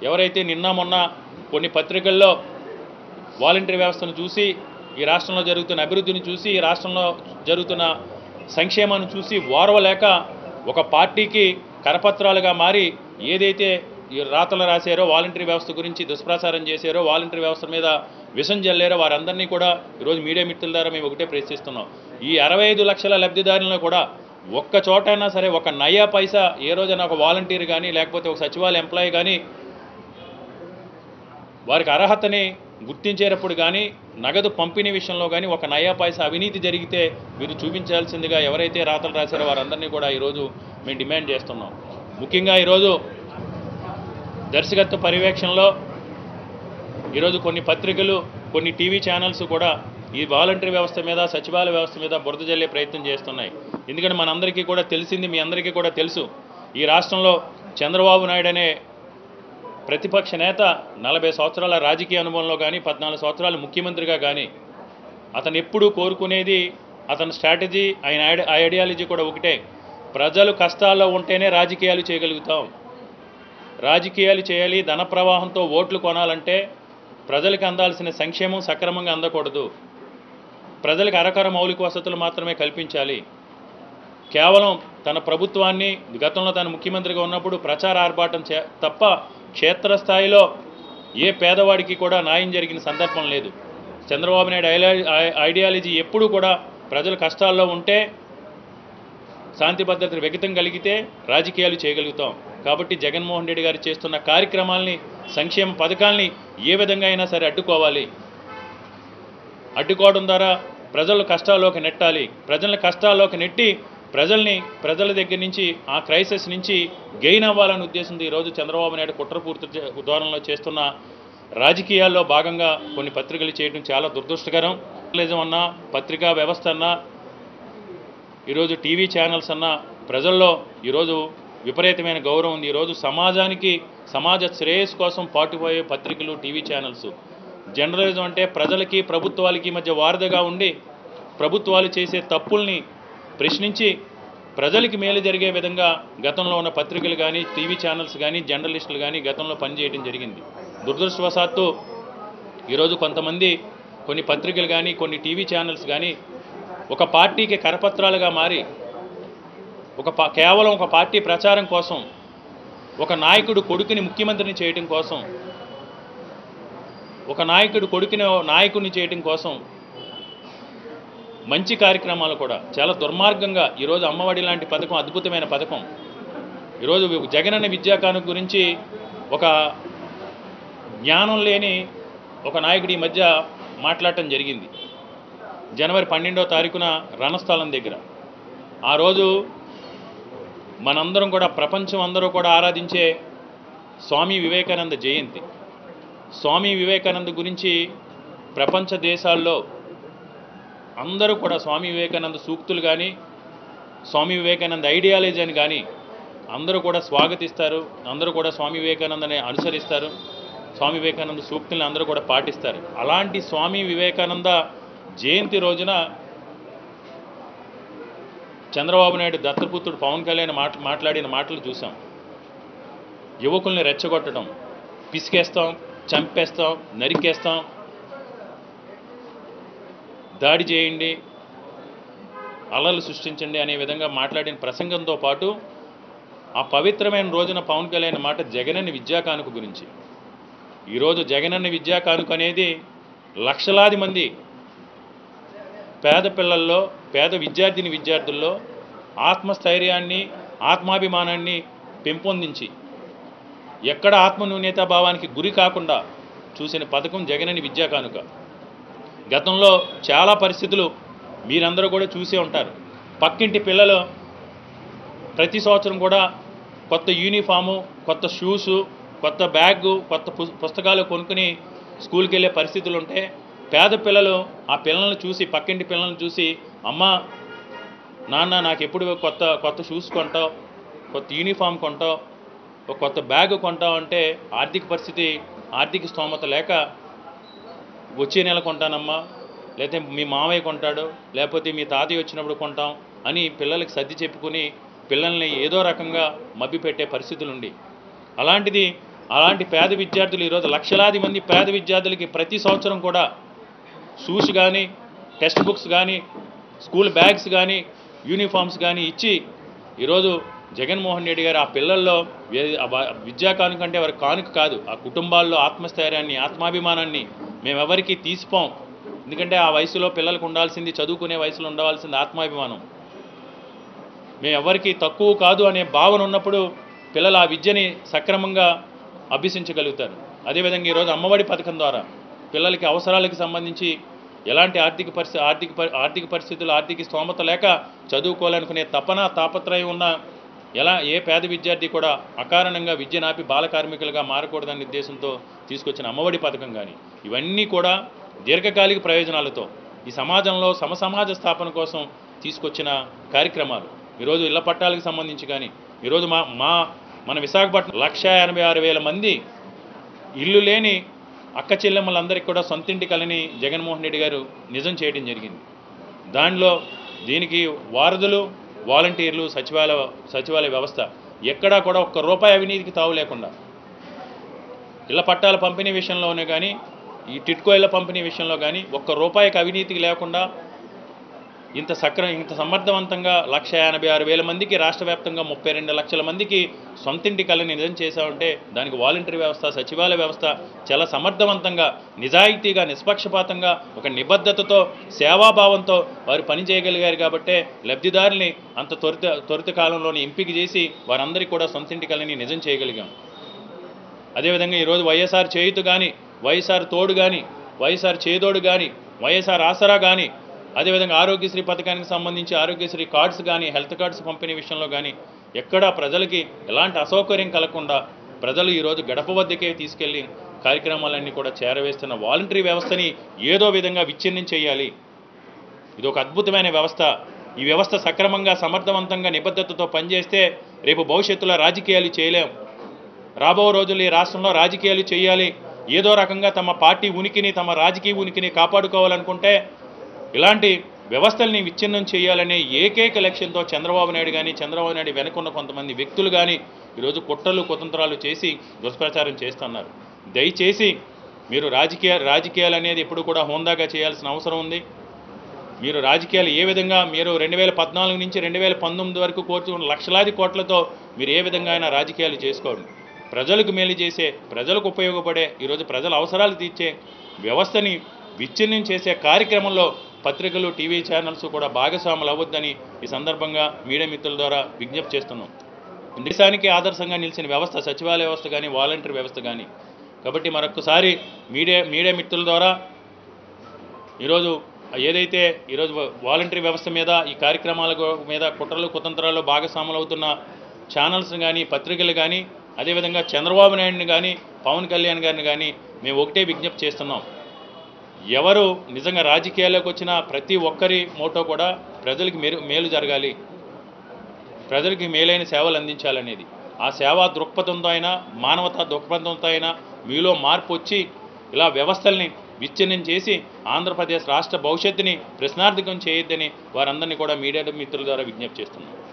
ఎవరైతే నిన్న మొన్న కొన్ని పత్రికల్లో వాలంటరీ వ్యవస్థను చూసి ఈ రాష్ట్రంలో జరుగుతున్న అభివృద్ధిని చూసి ఈ రాష్ట్రంలో జరుగుతున్న సంక్షేమాన్ని చూసి ఓర్వలేక ఒక పార్టీకి కరపత్రాలుగా మారి ఏదైతే ఈ రాతలు రాశారో వాలంటరీ వ్యవస్థ గురించి దుష్ప్రచారం చేశారో వాలంటరీ వ్యవస్థ మీద విషం జల్లారో వారందరినీ కూడా ఈరోజు మీడియా మిత్రుల ద్వారా మేము ఒకటే ప్రశ్నిస్తున్నాం ఈ అరవై ఐదు లక్షల లబ్ధిదారులను కూడా ఒక్క చోటైనా సరే ఒక నయా పైసా ఏ రోజైనా ఒక వాలంటీర్ కానీ లేకపోతే ఒక సచివాలయ ఎంప్లాయీ కానీ వారికి అర్హతని గుర్తించేటప్పుడు కానీ నగదు పంపిణీ విషయంలో కానీ ఒక నయా పైసా అవినీతి జరిగితే మీరు చూపించాల్సిందిగా ఎవరైతే రాతలు రాశారో వారందరినీ కూడా ఈరోజు మేము డిమాండ్ చేస్తున్నాం ముఖ్యంగా ఈరోజు దర్శకత్వ పర్యవేక్షణలో ఈరోజు కొన్ని పత్రికలు కొన్ని టీవీ ఛానల్స్ కూడా ఈ వాలంటరీ వ్యవస్థ మీద సచివాలయ వ్యవస్థ మీద బురద జల్లే ప్రయత్నం చేస్తున్నాయి ఎందుకంటే మనందరికీ కూడా తెలిసింది మీ అందరికీ కూడా తెలుసు ఈ రాష్ట్రంలో చంద్రబాబు నాయుడు అనే ప్రతిపక్ష నేత నలభై సంవత్సరాల రాజకీయ అనుభవంలో కానీ పద్నాలుగు సంవత్సరాలు ముఖ్యమంత్రిగా కానీ అతను ఎప్పుడూ కోరుకునేది అతని స్ట్రాటజీ ఆయన ఐడి- ఐడియాలజీ కూడా ఒకటే ప్రజలు కష్టాల్లో ఉంటేనే రాజకీయాలు చేయగలుగుతాం రాజకీయాలు చేయాలి ధన ప్రవాహంతో ఓట్లు కొనాలంటే ప్రజలకు అందాల్సిన సంక్షేమం సక్రమంగా అందకూడదు ప్రజలకు అరకర మౌలిక వసతులు మాత్రమే కల్పించాలి కేవలం తన ప్రభుత్వాన్ని గతంలో తన ముఖ్యమంత్రిగా ఉన్నప్పుడు ప్రచార ఆర్భాటం చే తప్ప క్షేత్రస్థాయిలో ఏ పేదవాడికి కూడా న్యాయం జరిగిన సందర్భం లేదు చంద్రబాబు నాయుడు ఐలా- ఐ- ఐడియాలజీ ఎప్పుడూ కూడా ప్రజలు కష్టాల్లో ఉంటే శాంతి భద్రతలు వెగతం కలిగితే రాజకీయాలు చేయగలుగుతాం కాబట్టి జగన్మోహన్ రెడ్డి గారు చేస్తున్న కార్యక్రమాల్ని సంక్షేమ పథకాల్ని ఏ విధంగా అయినా సరే అడ్డుకోవాలి అడ్డుకోవడం ద్వారా ప్రజలు కష్టాల్లోకి నెట్టాలి ప్రజల్ని కష్టాల్లోకి నెట్టి ప్రజల్ని ప్రజల దగ్గర నుంచి ఆ క్రైసిస్ నుంచి గెయిన్ అవ్వాలనే ఉద్దేశంతో ఈరోజు చంద్రబాబు నాయుడు కుట్రపూర్తి చే- ధోరణిలో చేస్తున్న రాజకీయాల్లో భాగంగా కొన్ని పత్రికలు చేయడం చాలా దురదృష్టకరం జర్నలిజం అన్నా పత్రికా వ్యవస్థ అన్నా ఈరోజు టీవీ ఛానల్స్ అన్న ప్రజల్లో ఈరోజు విపరీతమైన గౌరవం ఉంది ఈరోజు సమాజానికి సమాజ శ్రేయస్సు కోసం పాటుపోయే పత్రికలు టీవీ ఛానల్స్ జర్నలిజం అంటే ప్రజలకి ప్రభుత్వాలకి మధ్య వారధిగా ఉండి ప్రభుత్వాలు చేసే తప్పుల్ని ప్రశ్నించి ప్రజలకి మేలు జరిగే విధంగా గతంలో ఉన్న పత్రికలు కానీ టీవీ ఛానల్స్ కానీ జర్నలిస్టులు కానీ గతంలో పనిచేయడం జరిగింది దురదృష్టవశాత్తు ఈరోజు కొంతమంది కొన్ని పత్రికలు కానీ కొన్ని టీవీ ఛానల్స్ కానీ ఒక పార్టీకి కరపత్రాలుగా మారి ఒక పా- కేవలం ఒక పార్టీ ప్రచారం కోసం ఒక నాయకుడు కొడుకుని ముఖ్యమంత్రిని చేయడం కోసం ఒక నాయకుడు కొడుకుని నాయకుడిని చేయడం కోసం మంచి కార్యక్రమాలు కూడా చాలా దుర్మార్గంగా ఈరోజు అమ్మఒడి లాంటి పథకం అద్భుతమైన పథకం ఈరోజు జగనన్న విద్యా కానుక గురించి ఒక జ్ఞానం లేని ఒక నాయకుడి ఈ మధ్య మాట్లాడటం జరిగింది జనవరి పన్నెండో తారీఖున రణస్థలం దగ్గర ఆ రోజు మనందరం కూడా ప్రపంచం అందరూ కూడా ఆరాధించే స్వామి వివేకానంద జయంతి స్వామి వివేకానంద గురించి ప్రపంచ దేశాల్లో అందరూ కూడా స్వామి వివేకానంద సూక్తులు కానీ స్వామి వివేకానంద ఐడియాలజీ అని కానీ అందరూ కూడా స్వాగతిస్తారు అందరూ కూడా స్వామి వివేకానందని అనుసరిస్తారు స్వామి వివేకానంద సూక్తుల్ని అందరూ కూడా పాటిస్తారు అలాంటి స్వామి వివేకానంద జయంతి రోజున చంద్రబాబు నాయుడు దత్తపుత్రుడు పవన్ కళ్యాణ్ మాట మాట్లాడిన మాటలు చూసాం యువకుల్ని రెచ్చగొట్టడం పిసికేస్తాం చంపేస్తాం నరికేస్తాం దాడి చేయండి అలలు సృష్టించండి అనే విధంగా మాట్లాడిన ప్రసంగంతో పాటు ఆ పవిత్రమైన రోజున పవన్ కళ్యాణ్ మాట జగనన్న విద్యా కానుక గురించి ఈరోజు జగనన్న విద్యా కానుక అనేది లక్షలాది మంది పేద పిల్లల్లో పేద విద్యార్థిని విద్యార్థుల్లో ఆత్మస్థైర్యాన్ని ఆత్మాభిమానాన్ని పెంపొందించి ఎక్కడ ఆత్మన్యూన్యతా భావానికి గురి కాకుండా చూసిన పథకం జగనని విద్యా కానుక గతంలో చాలా పరిస్థితులు మీరందరూ కూడా చూసే ఉంటారు పక్కింటి పిల్లలు ప్రతి సంవత్సరం కూడా కొత్త యూనిఫాము కొత్త షూసు కొత్త బ్యాగు కొత్త పు- పుస్తకాలు కొనుక్కుని స్కూల్కి వెళ్ళే పరిస్థితులు ఉంటే పేద పిల్లలు ఆ పిల్లల్ని చూసి పక్కింటి పిల్లల్ని చూసి అమ్మ నాన్న నాకు ఎప్పుడు కొత్త కొత్త షూస్ కొంటావు కొత్త యూనిఫామ్ కొంటావు ఒక కొత్త బ్యాగ్ కొంటావు అంటే ఆర్థిక పరిస్థితి ఆర్థిక స్తోమత లేక వచ్చే నెల కొంటానమ్మా లేకపోతే మీ మామయ్య కొంటాడు లేకపోతే మీ తాతయ్య వచ్చినప్పుడు కొంటాం అని పిల్లలకి సర్ది చెప్పుకుని పిల్లల్ని ఏదో రకంగా మభ్యపెట్టే పరిస్థితులు ఉండి అలాంటిది అలాంటి పేద విద్యార్థులు ఈరోజు లక్షలాది మంది పేద విద్యార్థులకి ప్రతి సంవత్సరం కూడా షూస్ కానీ టెక్స్ట్ బుక్స్ కానీ స్కూల్ బ్యాగ్స్ కానీ యూనిఫామ్స్ కానీ ఇచ్చి ఈరోజు జగన్మోహన్ రెడ్డి గారు ఆ పిల్లల్లో వే- ఆ వా- విద్యా కానుక అంటే వారి కానుక కాదు ఆ కుటుంబాల్లో ఆత్మస్థైర్యాన్ని ఆత్మాభిమానాన్ని మేమెవరికి తీసిపోం ఎందుకంటే ఆ వయసులో పిల్లలకు ఉండాల్సింది చదువుకునే వయసులో ఉండవలసింది ఆత్మాభిమానం మేము ఎవరికి తక్కువ కాదు అనే భావన ఉన్నప్పుడు పిల్లలు ఆ విద్యని సక్రమంగా అభ్యసించగలుగుతారు అదేవిధంగా ఈరోజు అమ్మఒడి పథకం ద్వారా పిల్లలకి అవసరాలకు సంబంధించి ఎలాంటి ఆర్థిక పరిస్థితి ఆర్థిక పరి- ఆర్థిక పరిస్థితులు ఆర్థిక స్తోమత లేక చదువుకోవాలనుకునే తపన తాపత్రయం ఉన్న ఎలా ఏ పేద విద్యార్థి కూడా అకారణంగా విద్య నాపి బాల కార్మికులుగా మారకూడదనే ఉద్దేశంతో తీసుకొచ్చిన అమ్మఒడి పథకం కానీ ఇవన్నీ కూడా దీర్ఘకాలిక ప్రయోజనాలతో ఈ సమాజంలో సమసమాజ స్థాపన కోసం తీసుకొచ్చిన కార్యక్రమాలు ఈరోజు ఇళ్ల పట్టాలకు సంబంధించి కానీ ఈరోజు మా మా మన విశాఖపట్నం లక్ష ఎనభై ఆరు వేల మంది ఇల్లు లేని అక్క చెల్లెమ్మలందరికీ కూడా సొంతింటి కలని జగన్మోహన్ రెడ్డి గారు నిజం చేయడం జరిగింది దానిలో దీనికి వారధులు వాలంటీర్లు సచివాలయ సచివాలయ వ్యవస్థ ఎక్కడా కూడా ఒక్క రూపాయి అవినీతికి తావు లేకుండా ఇళ్ల పట్టాల పంపిణీ విషయంలోనే కానీ ఈ టిట్కో ఇళ్ల పంపిణీ విషయంలో కానీ ఒక్క రూపాయికి అవినీతికి లేకుండా ఇంత సక్ర ఇంత సమర్థవంతంగా లక్ష ఎనభై ఆరు వేల మందికి రాష్ట్ర వ్యాప్తంగా ముప్పై రెండు లక్షల మందికి సొంతింటి కళని నిజం చేశామంటే దానికి వాలంటరీ వ్యవస్థ సచివాలయ వ్యవస్థ చాలా సమర్థవంతంగా నిజాయితీగా నిష్పక్షపాతంగా ఒక నిబద్ధతతో సేవాభావంతో వారు పని చేయగలిగారు కాబట్టే లబ్ధిదారుల్ని అంత త్వరిత త్వరిత కాలంలోనే ఎంపిక చేసి వారందరికీ కూడా సొంతింటి కళని నిజం చేయగలిగాం అదేవిధంగా ఈరోజు వైఎస్ఆర్ చేయుతు కానీ వైఎస్ఆర్ తోడు కానీ వైఎస్ఆర్ చేదోడు కానీ వైఎస్ఆర్ ఆసరా కానీ అదేవిధంగా ఆరోగ్యశ్రీ పథకానికి సంబంధించి ఆరోగ్యశ్రీ కార్డ్స్ కానీ హెల్త్ కార్డ్స్ పంపిణీ విషయంలో కానీ ఎక్కడా ప్రజలకి ఎలాంటి అసౌకర్యం కలగకుండా ప్రజలు ఈరోజు గడప వద్దకే తీసుకెళ్లి కార్యక్రమాలన్నీ కూడా చేరవేస్తున్న వాలంటరీ వ్యవస్థని ఏదో విధంగా విచ్ఛిన్నం చేయాలి ఇది ఒక అద్భుతమైన వ్యవస్థ ఈ వ్యవస్థ సక్రమంగా సమర్థవంతంగా నిబద్ధతతో పనిచేస్తే రేపు భవిష్యత్తులో రాజకీయాలు చేయలేం రాబో రోజుల్లో ఈ రాష్ట్రంలో రాజకీయాలు చేయాలి ఏదో రకంగా తమ పార్టీ ఉనికిని తమ రాజకీయ ఉనికిని కాపాడుకోవాలనుకుంటే ఇలాంటి వ్యవస్థల్ని విచ్ఛిన్నం చేయాలనే ఏకైక లక్ష్యంతో చంద్రబాబు నాయుడు కానీ చంద్రబాబు నాయుడు వెనుకున్న కొంతమంది వ్యక్తులు కానీ ఈరోజు కుట్రలు కుతంత్రాలు చేసి దుష్ప్రచారం చేస్తున్నారు దయచేసి మీరు రాజకీయ రాజకీయాలు అనేది ఎప్పుడు కూడా హోందాగా చేయాల్సిన అవసరం ఉంది మీరు రాజకీయాలు ఏ విధంగా మీరు రెండు వేల పద్నాలుగు నుంచి రెండు వేల పంతొమ్మిది వరకు కోరుతున్న లక్షలాది కోట్లతో మీరు ఏ విధంగా అయినా రాజకీయాలు చేసుకోండి ప్రజలకు మేలు చేసే ప్రజలకు ఉపయోగపడే ఈరోజు ప్రజల అవసరాలు తీర్చే వ్యవస్థని విచ్ఛిన్నం చేసే కార్యక్రమంలో పత్రికలు టీవీ ఛానల్స్ కూడా భాగస్వాములు అవ్వద్దని ఈ సందర్భంగా మీడియా మిత్రుల ద్వారా విజ్ఞప్తి చేస్తున్నాం దేశానికి ఆదర్శంగా నిలిచిన వ్యవస్థ సచివాలయ వ్యవస్థ కానీ వాలంటీర్ వ్యవస్థ కానీ కాబట్టి మరొకసారి మీడియా మీడియా మిత్రుల ద్వారా ఈరోజు ఏదైతే ఈరోజు వాలంటరీ వ్యవస్థ మీద ఈ కార్యక్రమాల గు- మీద కుట్రలు కుతంత్రాల్లో భాగస్వాములు అవుతున్న ఛానల్స్ కానీ పత్రికలు కానీ అదేవిధంగా చంద్రబాబు నాయుడిని కానీ పవన్ కళ్యాణ్ గారిని కానీ మేము ఒకటే విజ్ఞప్తి చేస్తున్నాం ఎవరు నిజంగా రాజకీయాల్లోకి వచ్చిన ప్రతి ఒక్కరి మోటో కూడా ప్రజలకి మేలు మేలు జరగాలి ప్రజలకి మేలైన సేవలు అందించాలనేది ఆ సేవా దృక్పథంతో అయినా మానవతా దృక్పథంతో అయినా మీలో మార్పు వచ్చి ఇలా వ్యవస్థల్ని విచ్ఛిన్నం చేసి ఆంధ్రప్రదేశ్ రాష్ట్ర భవిష్యత్తుని ప్రశ్నార్థకం చేయొద్దని వారందరినీ కూడా మీడియా మిత్రుల ద్వారా విజ్ఞప్తి చేస్తున్నాం